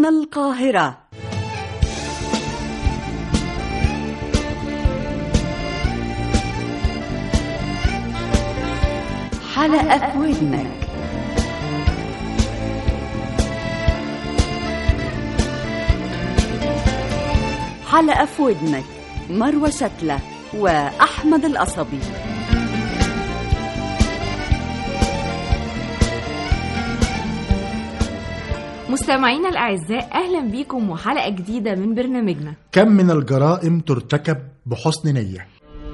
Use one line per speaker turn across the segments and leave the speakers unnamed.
من القاهرة حلقة في ودنك حلقة في ودنك مروة شتلة وأحمد القصبي
مستمعينا الأعزاء أهلا بيكم وحلقة جديدة من برنامجنا
كم من الجرائم ترتكب بحسن نية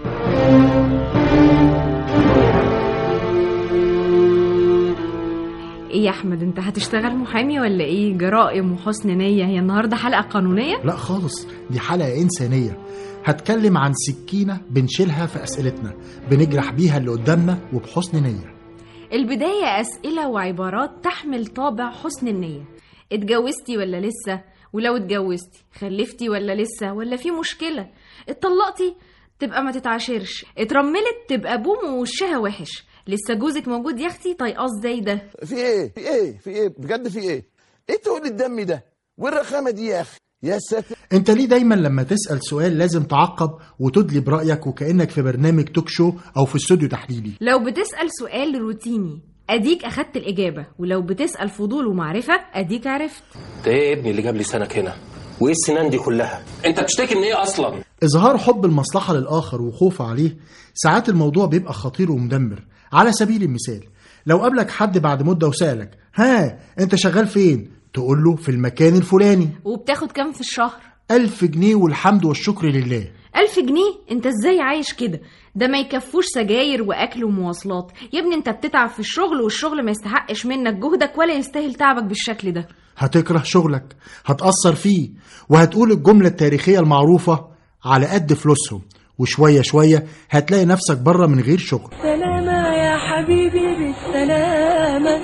إيه يا أحمد أنت هتشتغل محامي ولا إيه جرائم وحسن نية هي النهاردة حلقة قانونية
لا خالص دي حلقة إنسانية هتكلم عن سكينة بنشيلها في أسئلتنا بنجرح بيها اللي قدامنا وبحسن نية
البداية أسئلة وعبارات تحمل طابع حسن النية اتجوزتي ولا لسه ولو اتجوزتي خلفتي ولا لسه ولا في مشكلة اتطلقتي تبقى ما تتعاشرش اترملت تبقى بوم ووشها وحش لسه جوزك موجود يا اختي طايقاه ازاي ده
في ايه في ايه في ايه بجد في ايه ايه تقول الدم ده والرخامه دي يا اخي يا ساتر
انت ليه دايما لما تسأل سؤال لازم تعقب وتدلي برأيك وكأنك في برنامج توك شو أو في استوديو تحليلي
لو بتسأل سؤال روتيني اديك اخدت الاجابة ولو بتسأل فضول ومعرفة اديك عرفت
ده ايه ابني اللي جاب لي سنك هنا وايه السنان دي كلها انت بتشتكي من ايه اصلا
إظهار حب المصلحة للآخر وخوفه عليه ساعات الموضوع بيبقى خطير ومدمر على سبيل المثال لو قابلك حد بعد مدة وسألك ها أنت شغال فين؟ تقول له في المكان الفلاني
وبتاخد كام في الشهر
ألف جنيه والحمد والشكر لله
ألف جنيه انت ازاي عايش كده ده ما يكفوش سجاير واكل ومواصلات يا ابني انت بتتعب في الشغل والشغل ما يستحقش منك جهدك ولا يستاهل تعبك بالشكل ده
هتكره شغلك هتأثر فيه وهتقول الجملة التاريخية المعروفة على قد فلوسهم وشوية شوية هتلاقي نفسك بره من غير شغل
بالسلامة يا حبيبي بالسلامة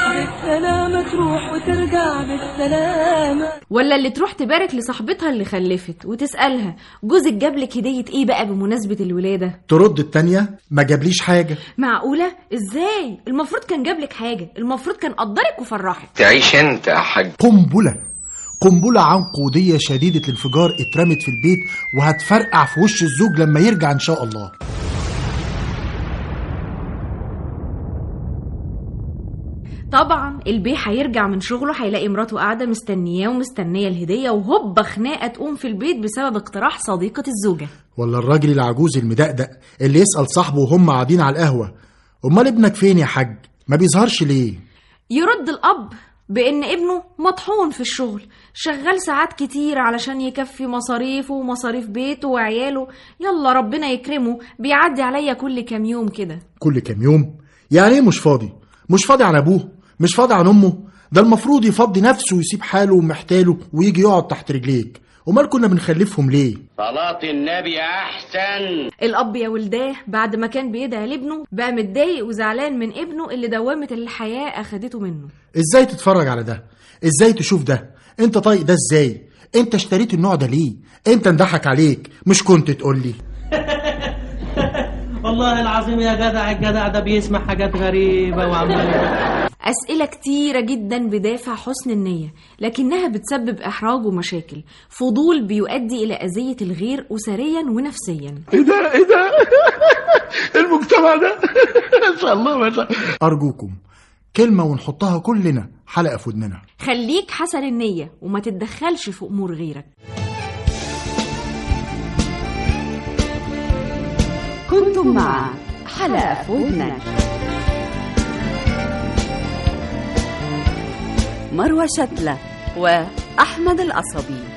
بالسلامة تروح وترجع بالسلامة
ولا اللي تروح تبارك لصاحبتها اللي خلفت وتسألها جوزك جابلك هدية ايه بقى بمناسبة الولادة
ترد التانية ما جابليش حاجة
معقولة ازاي المفروض كان جابلك حاجة المفروض كان قدرك وفرحك
تعيش انت يا حاج
قنبلة قنبلة عنقودية شديدة الانفجار اترمت في البيت وهتفرقع في وش الزوج لما يرجع إن شاء الله
طبعا البيه هيرجع من شغله هيلاقي مراته قاعدة مستنياه ومستنية الهدية وهوبا خناقة تقوم في البيت بسبب اقتراح صديقة الزوجة
ولا الراجل العجوز المدقدق اللي يسأل صاحبه وهم قاعدين على القهوة أمال ابنك فين يا حاج ما بيظهرش ليه
يرد الأب بإن ابنه مطحون في الشغل شغال ساعات كتير علشان يكفي مصاريفه ومصاريف بيته وعياله يلا ربنا يكرمه بيعدي عليا كل كام يوم كده
كل كام يوم يعني ايه مش فاضي مش فاضي عن ابوه مش فاضي عن امه ده المفروض يفضي نفسه ويسيب حاله ومحتاله ويجي يقعد تحت رجليك امال كنا بنخلفهم ليه
صلاة النبي أحسن
الأب يا ولداه بعد ما كان بيدعي لابنه بقى متضايق وزعلان من ابنه اللي دوامة الحياة أخدته منه
ازاي تتفرج على ده ازاي تشوف ده انت طايق ده ازاي انت اشتريت النوع ده ليه انت اندحك عليك مش كنت تقول لي
والله العظيم يا جدع الجدع ده بيسمع حاجات غريبة وعمال
أسئلة كتيرة جدا بدافع حسن النية لكنها بتسبب إحراج ومشاكل فضول بيؤدي إلى أذية الغير أسريا ونفسيا
ايه ده ايه ده المجتمع ده ما شاء الله ما شاء الله
ارجوكم كلمة ونحطها كلنا حلقة في ودننا
خليك حسن النية وما تتدخلش في أمور غيرك
كنتم مع حلقة في ودنك مروة شتلة وأحمد القصبي